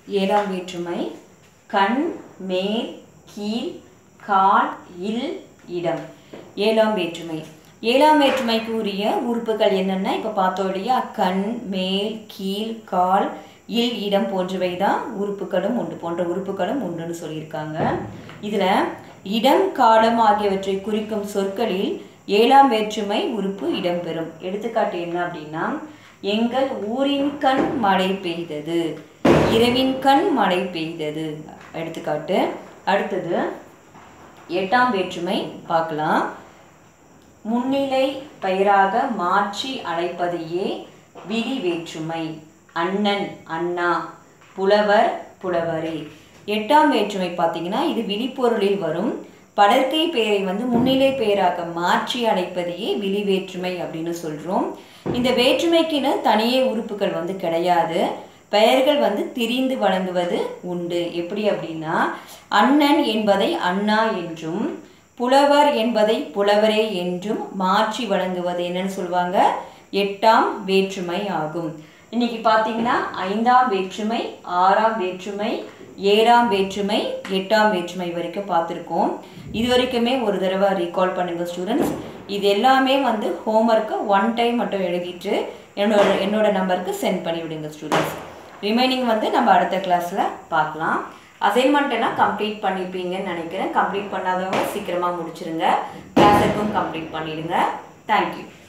ஏழாம் வேற்றுமை கண் மேல் கீழ் கால் இல் இடம் ஏழாம் வேற்றுமை ஏழாம் வேற்றுமைக்கு உரிய உறுப்புகள் என்னென்ன இப்போ பார்த்தோம் இல்லையா கண் மேல் கீழ் கால் இல் இடம் போன்றவை தான் உறுப்புகளும் உண்டு போன்ற உறுப்புகளும் உண்டுன்னு சொல்லியிருக்காங்க இதில் இடம் காலம் ஆகியவற்றை குறிக்கும் சொற்களில் ஏழாம் வேற்றுமை உறுப்பு இடம்பெறும் எடுத்துக்காட்டு என்ன அப்படின்னா எங்கள் ஊரின் கண் மழை பெய்தது இரவின் கண் மழை பெய்தது எடுத்துக்காட்டு அடுத்தது எட்டாம் வேற்றுமை பார்க்கலாம் முன்னிலை பெயராக மாற்றி அழைப்பதையே விதி வேற்றுமை அண்ணன் அண்ணா புலவர் புலவரே எட்டாம் வேற்றுமை பார்த்தீங்கன்னா இது விழிப்பொருளில் வரும் படற்கை பெயரை வந்து முன்னிலை பெயராக மாற்றி அழைப்பதையே விழி வேற்றுமை அப்படின்னு சொல்கிறோம் இந்த வேற்றுமைக்குன்னு தனியே உறுப்புகள் வந்து கிடையாது பெயர்கள் வந்து திரிந்து வழங்குவது உண்டு எப்படி அப்படின்னா அண்ணன் என்பதை அண்ணா என்றும் புலவர் என்பதை புலவரே என்றும் மாற்றி வழங்குவது என்னன்னு சொல்லுவாங்க எட்டாம் வேற்றுமை ஆகும் இன்னைக்கு பார்த்தீங்கன்னா ஐந்தாம் வேற்றுமை ஆறாம் வேற்றுமை ஏழாம் வேற்றுமை எட்டாம் வேற்றுமை வரைக்கும் பார்த்துருக்கோம் இது வரைக்குமே ஒரு தடவை ரீகால் பண்ணுங்க ஸ்டூடெண்ட்ஸ் இது எல்லாமே வந்து ஹோம்ஒர்க்கை ஒன் டைம் மட்டும் எழுதிட்டு என்னோட என்னோட நம்பருக்கு சென்ட் பண்ணி விடுங்க ஸ்டூடெண்ட்ஸ் ரிமைனிங் வந்து நம்ம அடுத்த கிளாஸில் பார்க்கலாம் அசைன்மெண்ட் எல்லாம் கம்ப்ளீட் பண்ணிப்பீங்கன்னு நினைக்கிறேன் கம்ப்ளீட் பண்ணாதவங்க சீக்கிரமாக முடிச்சிருங்க கிளாஸுக்கும் கம்ப்ளீட் பண்ணிடுங்க தேங்க்யூ